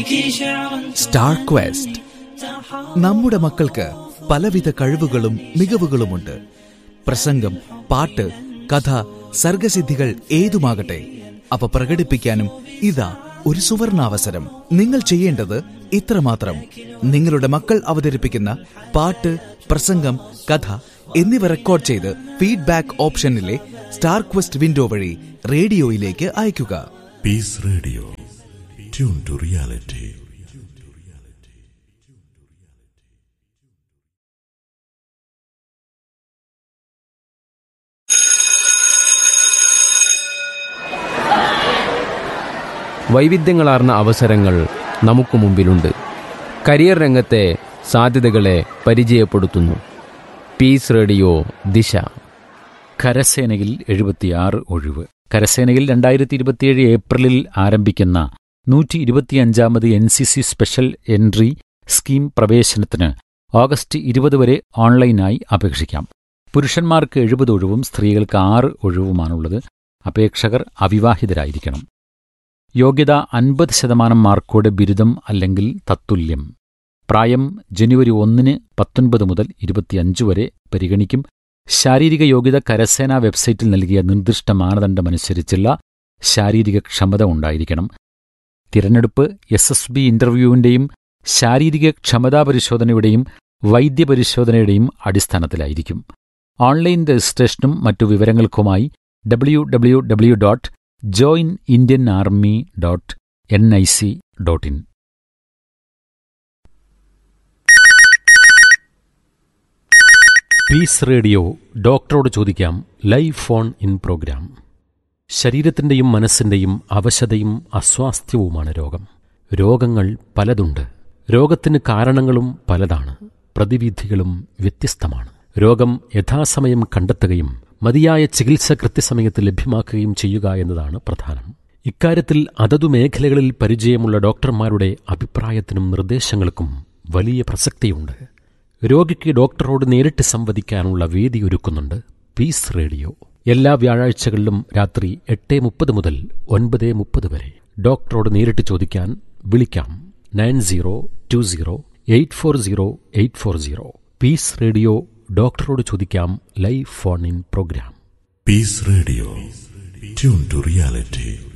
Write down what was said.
Star question നമ്മുടെ മക്കൾക്ക് പലവിധ കഴിവുകളും മികവുകളുമുണ്ട് പ്രസംഗം പാട്ട് കഥ സർഗസിദ്ധികൾ ഏതുമാകട്ടെ അവ പ്രകടിപ്പിക്കാനും ഇതാ ഒരു സുവർണാവസരം നിങ്ങൾ ചെയ്യേണ്ടത് ഇത്രമാത്രം നിങ്ങളുടെ മക്കൾ അവതരിപ്പിക്കുന്ന പാട്ട് പ്രസംഗം കഥ എന്നിവ റെക്കോർഡ് ചെയ്ത് ഫീഡ്ബാക്ക് ഓപ്ഷനിലെ സ്റ്റാർ ക്വസ്റ്റ് വിൻഡോ വഴി റേഡിയോയിലേക്ക് അയയ്ക്കുക Peace Radio. Tune to reality. വൈവിധ്യങ്ങളാർന്ന അവസരങ്ങൾ നമുക്ക് മുമ്പിലുണ്ട് കരിയർ രംഗത്തെ സാധ്യതകളെ പരിചയപ്പെടുത്തുന്നു പീസ് റേഡിയോ ദിശ കരസേനയിൽ എഴുപത്തിയാറ് ഒഴിവ് കരസേനയിൽ രണ്ടായിരത്തി ഇരുപത്തിയേഴ് ഏപ്രിലിൽ ആരംഭിക്കുന്ന നൂറ്റി ഇരുപത്തിയഞ്ചാമത് N C C special entry scheme പ്രവേശനത്തിന് ഓഗസ്റ്റ് ഇരുപത് വരെ ഓൺലൈനായി അപേക്ഷിക്കാം പുരുഷന്മാർക്ക് എഴുപത് ഒഴിവും സ്ത്രീകൾക്ക് ആറ് ഒഴിവുമാണുള്ളത് അപേക്ഷകർ അവിവാഹിതരായിരിക്കണം യോഗ്യത അൻപത് ശതമാനം മാർക്കോടെ ബിരുദം അല്ലെങ്കിൽ തത്തുല്യം പ്രായം ജനുവരി ഒന്നിന് പത്തൊൻപത് മുതൽ ഇരുപത്തിയഞ്ച് വരെ പരിഗണിക്കും ശാരീരിക യോഗ്യത കരസേന വെബ്സൈറ്റിൽ നൽകിയ നിർദ്ദിഷ്ട മാനദണ്ഡമനുസരിച്ചുള്ള ശാരീരിക ക്ഷമത ഉണ്ടായിരിക്കണം തിരഞ്ഞെടുപ്പ് എസ് എസ് ബി ഇന്റർവ്യൂവിന്റെയും ശാരീരിക ക്ഷമതാ പരിശോധനയുടെയും വൈദ്യപരിശോധനയുടെയും അടിസ്ഥാനത്തിലായിരിക്കും ഓൺലൈൻ രജിസ്ട്രേഷനും മറ്റു വിവരങ്ങൾക്കുമായി W W W dot join Indian army dot N I C dot in peace radio ഡോക്ടറോട് ചോദിക്കാം ലൈവ് ഫോൺ ഇൻ പ്രോഗ്രാം ശരീരത്തിൻ്റെയും മനസ്സിൻ്റെയും അവശതയും അസ്വാസ്ഥ്യവുമാണ് രോഗം രോഗങ്ങൾ പലതുണ്ട് രോഗത്തിന് കാരണങ്ങളും പലതാണ് പ്രതിവിധികളും വ്യത്യസ്തമാണ് രോഗം യഥാസമയം കണ്ടെത്തുകയും മതിയായ ചികിത്സ കൃത്യസമയത്ത് ലഭ്യമാക്കുകയും ചെയ്യുക എന്നതാണ് പ്രധാനം ഇക്കാര്യത്തിൽ അതതു മേഖലകളിൽ പരിചയമുള്ള ഡോക്ടർമാരുടെ അഭിപ്രായത്തിനും നിർദ്ദേശങ്ങൾക്കും വലിയ പ്രസക്തിയുണ്ട് രോഗിക്ക് ഡോക്ടറോട് നേരിട്ട് സംവദിക്കാനുള്ള വേദി ഒരുക്കുന്നുണ്ട് പീസ് റേഡിയോ എല്ലാ വ്യാഴാഴ്ചകളിലും രാത്രി എട്ട് മുപ്പത് മുതൽ ഒൻപത് മുപ്പത് വരെ ഡോക്ടറോട് നേരിട്ട് ചോദിക്കാൻ വിളിക്കാം nine zero two zero eight four zero eight four zero peace radio ഡോക്ടറോട് ചോദിക്കാം live phone in programme Peace Radio. Tune to reality.